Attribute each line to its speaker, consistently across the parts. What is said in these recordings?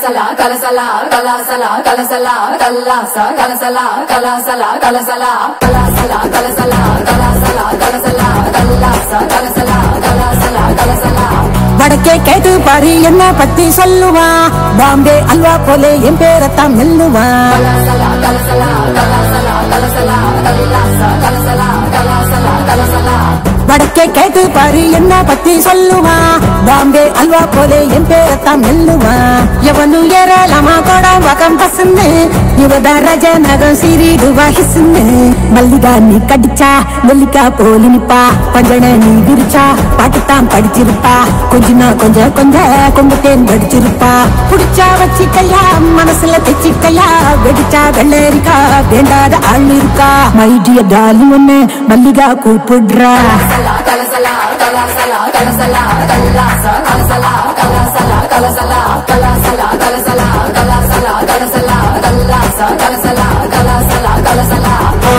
Speaker 1: கலசலா கலசலா கலாசலா கலசலா கல்லாசா கலசலா கலாசலா கலசலா கலாசலா கலசலா கலாசலா கலசலா கல்லாசா கலசலா கலாசலா கலசலா
Speaker 2: வடக்கே கேட்டு பாரு என்ன பத்தி சொல்லுவான் பாம்பே அல்வா போலே என் பேரத்தான் மெல்லுவான்
Speaker 1: கலசலா கலசலா கலாசலா கலசலா கல்லாசா கலசலா கலாசலா கலசலா
Speaker 2: வடக்கே கேட்டு பாரு என்ன பத்தி சொல்லுவான் பாம்பே அல்வா போலே என் பேரத்தான் மெல்லுவான் எவனு ஏறலாமா கோடம் வகம் பசுன்னு இவத ரஜ நகம் சிறிடுவா ஹிசுன்னு மல்லிகா நீ கடிச்சா நெல்லிக்கா போலி நிப்பா பஞ்சன நீ விரிச்சா பாட்டுத்தான் படிச்சிருப்பா கொஞ்சனா கொஞ்ச கொஞ்ச கொண்டு தேன் படிச்சிருப்பா புடிச்சா வச்சிக்கையா மனசுல தைச்சிக்கையா வெடிச்சா வெள்ளரிக்கா வேண்டாத ஆள் இருக்கா மைடிய டாலி ஒண்ணு மல்லிகா கூப்பிடுறா
Speaker 1: கலசலா கலசலா கலசலா கலாசா கலசலா கலாசலா கலசலா கலாசலா கலசலா கலாசலா கலசலா கல்லாசா கலசலா கலாசலா கலசலா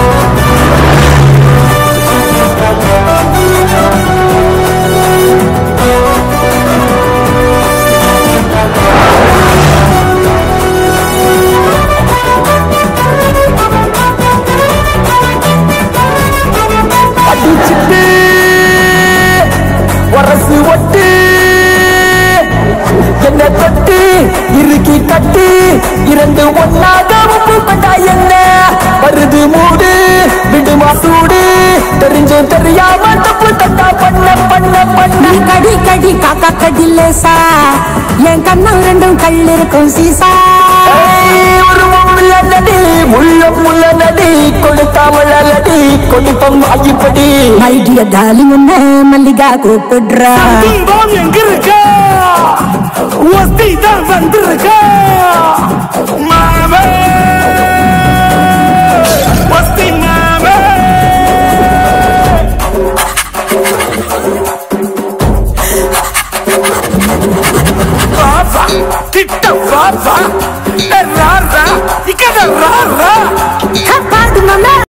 Speaker 3: அடிச்சுட்டு உரசு ஒட்டு என்ன தொட்டு இறுக்கி கட்டு இரண்டு ஒன்னாக உப்பு பட்டா என்ன வருது மூடு விடுமா சூடு தெரிஞ்சும் தெரியாம தப்பு தட்டா பண்ண பண்ண பண்ண
Speaker 2: நீ கடி கடி காக்கா கடி லேசா என் கண்ணம் ரெண்டும் கல் இருக்கும் சீசா
Speaker 3: ஏய், ஒரு முள்ள நடி முள்ள முள்ள நடி கொடுத்தாமல் அலடி கொடுப்பம் ஆகிப்படி
Speaker 2: மைடிய டாலி ஒண்ணு மல்லிகா கூப்பிடுறா
Speaker 3: தீபம் எங்க இருக்கா ஒஸ்தி தான் வந்திருக்கா மாமே ஒஸ்தி மாமே வாவா கிட்ட வாவா ராரா இக்கட ராரா
Speaker 2: பாடு மாமா